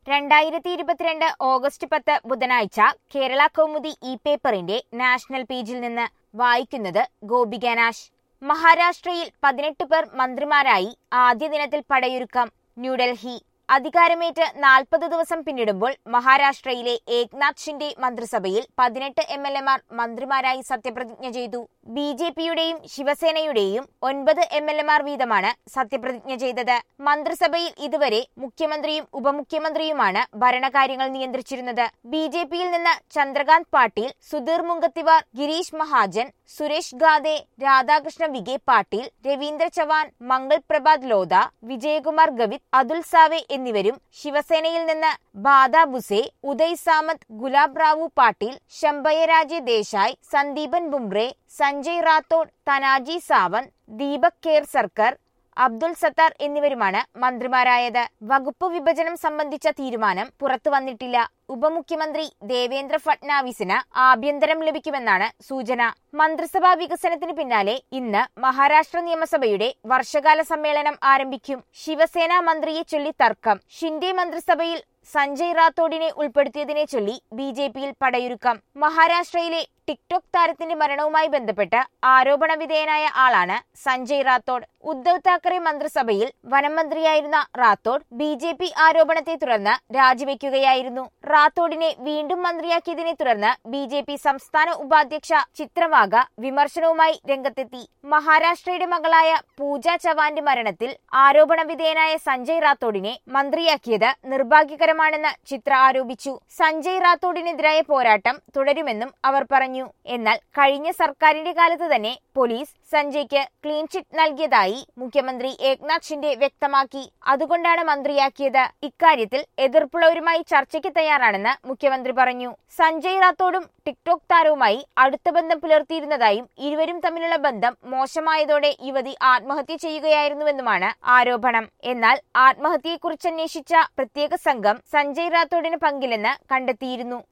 രണ്ടായിരത്തി ഇരുപത്തിരണ്ട് ഓഗസ്റ്റ് പത്ത് ബുധനാഴ്ച കേരള കൗമുദി ഇ പേപ്പറിന്റെ നാഷണൽ പേജിൽ നിന്ന് വായിക്കുന്നത് ഗോപിക നാഷ് മഹാരാഷ്ട്രയിൽ പതിനെട്ട് പേർ മന്ത്രിമാരായി ആദ്യ ദിനത്തിൽ പടയൊരുക്കം ന്യൂഡൽഹി അധികാരമേറ്റ് നാൽപ്പത് ദിവസം പിന്നിടുമ്പോൾ മഹാരാഷ്ട്രയിലെ ഏക്നാഥ് ഷിൻഡെ മന്ത്രിസഭയിൽ പതിനെട്ട് എം എൽ എമാർ മന്ത്രിമാരായി സത്യപ്രതിജ്ഞ ചെയ്തു ബി ജെ പിയുടെയും ശിവസേനയുടെയും ഒൻപത് എം എൽ എമാർ വീതമാണ് സത്യപ്രതിജ്ഞ ചെയ്തത് മന്ത്രിസഭയിൽ ഇതുവരെ മുഖ്യമന്ത്രിയും ഉപമുഖ്യമന്ത്രിയുമാണ് ഭരണകാര്യങ്ങൾ നിയന്ത്രിച്ചിരുന്നത് ബി ജെ പിയിൽ നിന്ന് ചന്ദ്രകാന്ത് പാട്ടീൽ സുധീർ മുങ്കത്തിവാർ ഗിരീഷ് മഹാജൻ സുരേഷ് ഗാദെ രാധാകൃഷ്ണ വിഗെ പാട്ടീൽ രവീന്ദ്ര ചവാൻ മംഗൾ പ്രഭാത് ലോധ വിജയകുമാർ ഗവിത് അതുൽ സാവെ എന്നിവരും ശിവസേനയിൽ നിന്ന് ബാദ ബുസെ ഉദയ് സാമന്ത് ഗുലാബ് റാവു പാട്ടീൽ ശംഭയരാജെ ദേശായ് സന്ദീപൻ ബുംറെ സഞ്ജയ് റാത്തോഡ് തനാജി സാവന്ത് ദീപക് കേർ സർക്കർ അബ്ദുൾ സത്താർ എന്നിവരുമാണ് മന്ത്രിമാരായത് വകുപ്പ് വിഭജനം സംബന്ധിച്ച തീരുമാനം പുറത്തു വന്നിട്ടില്ല ഉപമുഖ്യമന്ത്രി ദേവേന്ദ്ര ഫട്നാവിസിന് ആഭ്യന്തരം ലഭിക്കുമെന്നാണ് സൂചന മന്ത്രിസഭാ വികസനത്തിന് പിന്നാലെ ഇന്ന് മഹാരാഷ്ട്ര നിയമസഭയുടെ വർഷകാല സമ്മേളനം ആരംഭിക്കും ശിവസേന മന്ത്രിയെ ചൊല്ലി തർക്കം ഷിൻഡെ മന്ത്രിസഭയിൽ സഞ്ജയ് റാത്തോഡിനെ ഉൾപ്പെടുത്തിയതിനെ ചൊല്ലി ബി ജെ പിയിൽ പടയൊരുക്കം മഹാരാഷ്ട്രയിലെ ടിക്ടോക് താരത്തിന്റെ മരണവുമായി ബന്ധപ്പെട്ട് ആരോപണ വിധേയനായ ആളാണ് സഞ്ജയ് റാത്തോഡ് ഉദ്ധവ് താക്കറെ മന്ത്രിസഭയിൽ വനം മന്ത്രിയായിരുന്ന റാത്തോഡ് ബി ജെ പി ആരോപണത്തെ തുടർന്ന് രാജിവെക്കുകയായിരുന്നു റാത്തോഡിനെ വീണ്ടും മന്ത്രിയാക്കിയതിനെ തുടർന്ന് ബി ജെ പി സംസ്ഥാന ഉപാധ്യക്ഷ ചിത്രവാഗ വിമർശനവുമായി രംഗത്തെത്തി മഹാരാഷ്ട്രയുടെ മകളായ പൂജ ചവാന്റെ മരണത്തിൽ ആരോപണ വിധേയനായ സഞ്ജയ് റാത്തോഡിനെ മന്ത്രിയാക്കിയത് നിർഭാഗ്യകരമാണെന്ന് ചിത്ര ആരോപിച്ചു സഞ്ജയ് റാത്തോഡിനെതിരായ പോരാട്ടം തുടരുമെന്നും അവർ പറഞ്ഞു എന്നാൽ കഴിഞ്ഞ സർക്കാരിന്റെ കാലത്ത് തന്നെ പോലീസ് സഞ്ജയ്ക്ക് ക്ലീൻ ചിറ്റ് നൽകിയതായി മുഖ്യമന്ത്രി ഏക്നാഥ് ഷിൻഡെ വ്യക്തമാക്കി അതുകൊണ്ടാണ് മന്ത്രിയാക്കിയത് ഇക്കാര്യത്തിൽ എതിർപ്പുള്ളവരുമായി ചർച്ചയ്ക്ക് തയ്യാറാണെന്ന് മുഖ്യമന്ത്രി പറഞ്ഞു സഞ്ജയ് റാത്തോഡും ടിക്ടോക് താരവുമായി അടുത്ത ബന്ധം പുലർത്തിയിരുന്നതായും ഇരുവരും തമ്മിലുള്ള ബന്ധം മോശമായതോടെ യുവതി ആത്മഹത്യ ചെയ്യുകയായിരുന്നുവെന്നുമാണ് ആരോപണം എന്നാൽ ആത്മഹത്യയെക്കുറിച്ച് അന്വേഷിച്ച പ്രത്യേക സംഘം സഞ്ജയ് റാത്തോഡിന് പങ്കില്ലെന്ന് കണ്ടെത്തിയിരുന്നു